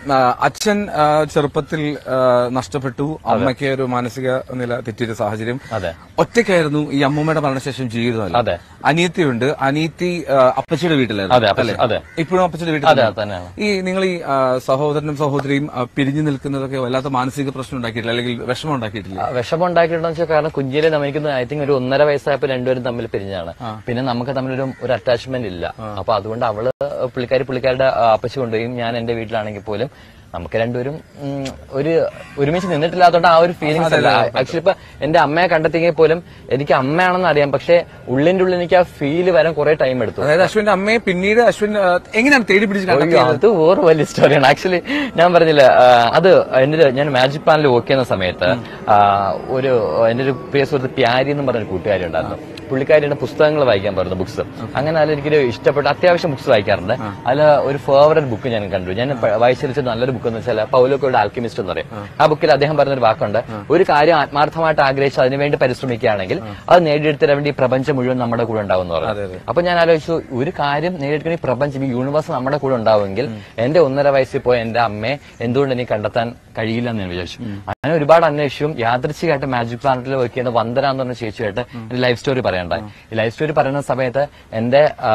ആ, അച്ഛൻ ആ, ചെറുപ്പത്തിൽ ആ, നഷ്ടപ്പെട്ടു അമ്മയ്ക്ക് ഒരു മാനസിക നില തെറ്റിയൊരു സാഹചര്യം അതെ ഒറ്റയ്ക്കായിരുന്നു ഈ അമ്മൂമ്മയുടെ മരണശേഷം ജീവിതമല്ല അതെ അനിയത്തിയുണ്ട് അനിയത്തി ആ, അപ്പച്ചിയുടെ അതെ വീട്ടിലായിരുന്നു അപ്പച്ചി- അതെ ഇപ്പോഴും അപ്പച്ചിയുടെ വീട്ടിൽ അതെ തന്നെയാണ്. അത് തന്നെയാണ് ഈ നിങ്ങൾ ഈ ആ, സഹോദരനും സഹോദരിയും ആ, പിരിഞ്ഞു നിൽക്കുന്നതൊക്കെ വല്ലാത്ത മാനസിക പ്രശ്നം ഉണ്ടാക്കിയിട്ടില്ല അല്ലെങ്കിൽ വിഷമം ഉണ്ടാക്കിയിട്ടില്ല ആ, വിഷമം ഉണ്ടാക്കിയിട്ടുണ്ടെന്ന് വെച്ചാൽ കാരണം കുഞ്ഞിലെ നമുക്ക് ഐ തിങ്ക് ഒരു ഒന്നര വയസ്സായപ്പോൾ രണ്ടുപേരും തമ്മിൽ പിരിഞ്ഞാണ് പിന്നെ നമുക്ക് തമ്മിലൊരു ഒരു അറ്റാച്ച്മെന്റ് ഇല്ല അപ്പൊ അതുകൊണ്ട് അവള് പുള്ളിക്കാരി പുള്ളിക്കാരുടെ ആ, അപ്പച്ചി കൊണ്ടുപോയും ഞാൻ എന്റെ വീട്ടിലാണെങ്കിൽ പോലും നമുക്ക് രണ്ടുപേരും ഉം, ഒരു ഒരുമിച്ച് നിന്നിട്ടില്ലാത്തതുകൊണ്ട് ആ ഒരു ഫീലിംഗ്സ് അല്ല ആക്ച്വലി ഇപ്പൊ എന്റെ അമ്മയെ കണ്ടെത്തിയെങ്കിൽ പോലും എനിക്ക് അമ്മയാണെന്ന് അറിയാം പക്ഷെ ഉള്ളിന്റെ ഉള്ളിൽ എനിക്ക് ആ ഫീല് വരാൻ കുറെ ടൈം എടുത്തു അതായത് അശ്വിന്റെ അമ്മയെ പിന്നീട് അശ്വിൻ ആ, എങ്ങനെയാണ് തേടി പിടിച്ച് അയ്യോ, കണ്ടെത്തിയത് അത് വേറെ വലിയ സ്റ്റോറിയാണ് ആക്ച്വലി ഞാൻ പറഞ്ഞില്ല ആ, അത് എന്റെ ഒരു- ഞാൻ മാജിക് പാനൽ വർക്ക് ചെയ്യുന്ന സമയത്ത് ആ, ഒരു എന്റെ ഒരു പ്രിയ സുഹൃത്ത് പ്യാരി എന്ന് പറഞ്ഞൊരു കൂട്ടുകാരി ഉണ്ടായിരുന്നു പുള്ളിക്കാരിയുടെ പുസ്തകങ്ങൾ വായിക്കാൻ പറയുന്നു ബുക്സ് അങ്ങനെ അതിൽ എനിക്കൊരു ഇഷ്ടപ്പെട്ട അത്യാവശ്യം ബുക്സ് വായിക്കാറുണ്ട് അതിൽ ഒരു ഫേവററ്റ് ബുക്ക് ഞാൻ കണ്ടു ഞാൻ പ- വായിച്ചിരിച്ച നല്ലൊരു ബുക്ക് എന്ന് വെച്ചാൽ പൗലോക്കോയുടെ ആൽക്കിമിസ്റ്റ് എന്ന് പറയും ആ ബുക്കിൽ അദ്ദേഹം പറഞ്ഞൊരു വാക്കുണ്ട് ഒരു കാര്യം ആത്മാർത്ഥമായിട്ട് ആഗ്രഹിച്ച് അതിനുവേണ്ടി പരിശ്രമിക്കുകയാണെങ്കിൽ അത് നേടിയെടുത്തിട്ട് വേണ്ടി ഈ പ്രപഞ്ചം മുഴുവൻ നമ്മുടെ കൂടെ ഉണ്ടാവും എന്ന് പറഞ്ഞു അപ്പൊ ഞാൻ ആലോചിച്ചു ഒരു കാര്യം നേടിയെടുക്കുന്ന ഈ പ്രപഞ്ചം ഈ യൂണിവേഴ്സ് നമ്മുടെ കൂടെ ഉണ്ടാവുമെങ്കിൽ എന്റെ ഒന്നര വയസ്സിൽ പോയ എന്റെ അമ്മയെ എന്തുകൊണ്ട് എനിക്ക് കണ്ടെത്താൻ കഴിയില്ല എന്ന് ഞാൻ വിചാരിച്ചു അങ്ങനെ ഒരുപാട് അന്വേഷിച്ചും യാദൃച്ഛികമായിട്ട് മാജിക് പ്ലാനറ്റിൽ വർക്ക് ചെയ്യുന്ന വന്ദന എന്ന് പറഞ്ഞ ചേച്ചിയായിട്ട് എന്റെ ലൈഫ് സ്റ്റോറി പറയണ്ടായി ഈ ലൈഫ് സ്റ്റോറി പറയുന്ന സമയത്ത് എന്റെ ആ,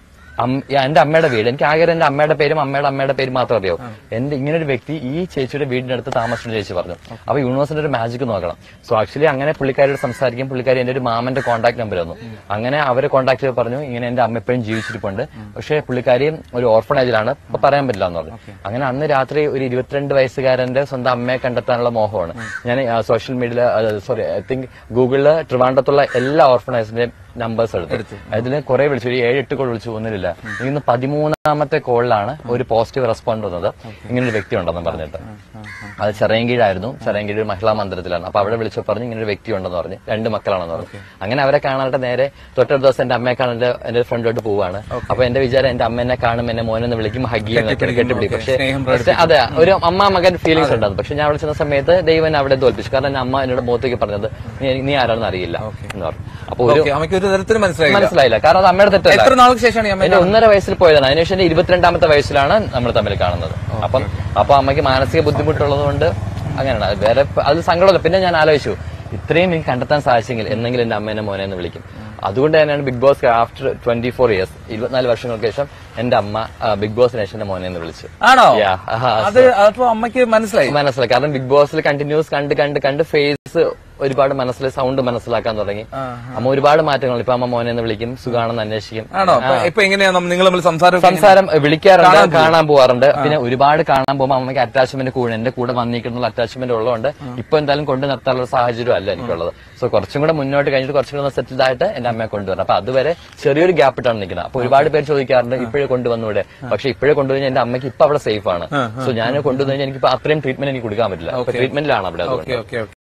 അം- എന്റെ അമ്മയുടെ വീട് എനിക്ക് ആകെ എന്റെ അമ്മയുടെ പേരും അമ്മയുടെ അമ്മയുടെ പേരും മാത്രം അറിയാവും എന്റെ ഇങ്ങനെ ഒരു വ്യക്തി ഈ ചേച്ചിയുടെ വീടിന്റെ അടുത്ത് താമസിക്കുന്ന ചേച്ചി പറഞ്ഞു അപ്പൊ യൂണിവേഴ്സിന്റെ ഒരു മാജിക് നോക്കണം സോ ആക്ച്വലി അങ്ങനെ പുള്ളിക്കാരോട് സംസാരിക്കും പുള്ളിക്കാരി എന്റെ ഒരു മാമന്റെ കോൺടാക്ട് നമ്പർ തന്നു അങ്ങനെ അവരെ കോൺടാക്ട് ചെയ്ത് പറഞ്ഞു ഇങ്ങനെ എന്റെ അമ്മ എപ്പോഴും ജീവിച്ചിരിപ്പുണ്ട് പക്ഷേ പുള്ളിക്കാരി ഒരു ഓർഫണേജിലാണ് ഇപ്പൊ പറയാൻ പറ്റില്ല എന്ന് പറഞ്ഞു അങ്ങനെ അന്ന് രാത്രി ഒരു ഇരുപത്തിരണ്ട് വയസ്സുകാരന്റെ സ്വന്തം അമ്മയെ കണ്ടെത്താനുള്ള മോഹമാണ് ഞാൻ സോഷ്യൽ മീഡിയയിൽ സോറി ഐ തിങ്ക് ഗൂഗിളില് ട്രിവാൻഡ്രത്തുള്ള എല്ലാ ഓർഫണേജിന്റെയും നമ്പേഴ്സ് എടുത്തു അതിൽ കുറെ വിളിച്ചു ഒരു ഏഴ് എട്ട് കോൾ വിളിച്ചു ഒന്നുമില്ല ഇന്ന് പതിമൂന്നാമത്തെ കോളിലാണ് ഒരു പോസിറ്റീവ് റെസ്പോണ്ട് വന്നത് ഇങ്ങനെ ഒരു വ്യക്തി ഉണ്ടെന്ന് പറഞ്ഞിട്ട് അത് ചെറിയങ്കീഴായിരുന്നു ചെറിയങ്കീഴ് ഒരു മഹിളാ മന്ദിരത്തിലാണ് അപ്പൊ അവിടെ വിളിച്ചു പറഞ്ഞു ഇങ്ങനെ ഒരു വ്യക്തി ഉണ്ടെന്ന് പറഞ്ഞു രണ്ട് മക്കളാണെന്ന് പറഞ്ഞു അങ്ങനെ അവരെ കാണാനായിട്ട് നേരെ തൊട്ടടുത്ത ദിവസം എന്റെ അമ്മയെ കാണാൻ എന്റെ ഫ്രണ്ടോട്ട് പോവാണ് അപ്പൊ എന്റെ വിചാരം എന്റെ അമ്മ എന്നെ കാണും എന്നെ മോനെന്ന് വിളിക്കും ഹഗ് ചെയ്യും കെട്ടിപ്പിടിക്കും പക്ഷേ സ്നേഹം പക്ഷേ അതെ ഒരു അമ്മ മകൻ ഫീലിംഗ്സ് ഉണ്ടായിരുന്നു പക്ഷെ ഞാൻ വിളിച്ചിരുന്ന സമയത്ത് ദൈവം എന്നെ അവിടെ തോൽപ്പിച്ചു കാരണം എന്റെ അമ്മ എന്നോട് മുഖത്തേക്ക് പറഞ്ഞത് നീ നീ ആരാണെന്ന് അറിയില്ല എന്ന് പറഞ്ഞു അപ്പൊ ഒരു ഓക്കെ അമ്മയ്ക്ക് ഒരു തരത്തിൽ മനസ്സിലായില്ല മനസ്സിലായില്ല കാരണം അത് അമ്മയുടെ തെറ്റല്ല എത്ര നാൾക്ക് ശേഷമാണ് ഈ അമ്മ എന്റെ ഒന്നര വയസ്സിൽ പോയതാണ് അതിനുശേഷം എന്റെ ഇരുപത്തിരണ്ടാമത്തെ വയസ്സിലാണ് നമ്മൾ തമ്മിൽ കാണുന്നത് അപ്പം അപ്പൊ അമ്മയ്ക്ക് മാനസിക ബുദ്ധിമുട്ടുള്ളത് കൊണ്ട് അങ്ങനെയാണ് അത് വേറെ പ- അത് സങ്കടമല്ല പിന്നെ ഞാൻ ആലോചിച്ചു ഇത്രയും എനിക്ക് കണ്ടെത്താൻ സാധിച്ചെങ്കിൽ എന്തെങ്കിലും എന്റെ അമ്മേനെ മോനെ എന്ന് വിളിക്കും അതുകൊണ്ട് തന്നെയാണ് Bigg Boss after twenty four years ഇരുപത്തിനാല് വർഷങ്ങൾക്ക് ശേഷം എന്റെ അമ്മ ആ, ബിഗ് ബോസിന് ശേഷം എന്റെ മോനെ എന്ന് വിളിച്ചു ആണോ Yeah. ആഹാ. അത് അപ്പൊ അമ്മയ്ക്ക് മനസ്സിലായി മനസ്സിലായി കാരണം ബിഗ് ബോസിൽ കണ്ടിന്യൂസ് കണ്ട് കണ്ട് കണ്ട് ഫേസ് ഒരുപാട് മനസ്സിൽ സൗണ്ട് മനസ്സിലാക്കാൻ തുടങ്ങി അമ്മ ഒരുപാട് മാറ്റങ്ങൾ ഇപ്പൊ അമ്മ മോനെ എന്ന് വിളിക്കും സുഖാണെന്ന് അന്വേഷിക്കും ആണോ അപ്പൊ ഇപ്പൊ എങ്ങനെയാ നിങ്ങൾ തമ്മിൽ സംസാരം സംസാരം വിളിക്കാറുണ്ട് കാണാൻ പോവാറുണ്ട് പിന്നെ ഒരുപാട് കാണാൻ പോകുമ്പോൾ അമ്മയ്ക്ക് അറ്റാച്ച്മെന്റ് കൂടെ എന്റെ കൂടെ വന്നിരിക്കുന്ന അറ്റാച്ച്മെന്റ് ഉള്ളതുകൊണ്ട് ഇപ്പൊ എന്തായാലും കൊണ്ടു നിർത്താനുള്ള സാഹചര്യം അല്ല എനിക്കുള്ളത് സോ കുറച്ചും കൂടെ മുന്നോട്ട് കഴിഞ്ഞിട്ട് കുറച്ചും കൂടെ സെറ്റിൽഡ് ആയിട്ട് എന്റെ അമ്മയെ കൊണ്ടുവരണം അപ്പൊ അതുവരെ ചെറിയൊരു ഗ്യാപ്പ് ഇട്ടാണ് നിൽക്കുന്നത് അപ്പൊ ഒരുപാട് പേര് ചോദിക്കാറുണ്ട് ഇപ്പോഴേ കൊണ്ടുവന്നൂടെ പക്ഷെ ഇപ്പോഴേ കൊണ്ടുവന്നാൽ എന്റെ അമ്മയ്ക്ക് ഇപ്പൊ അവിടെ സേഫ് ആണ് സോ ഞാൻ കൊണ്ടുവന്നു കഴിഞ്ഞാൽ എനിക്ക് അത്രയും ട്രീറ്റ്മെന്റ് എനിക്ക് കൊടുക്കാൻ പറ്റില്ല ട്രീറ്റ്മെന്റിലാണ് അവിടെ അതുകൊണ്ട് ഓക്കെ ഓക്കെ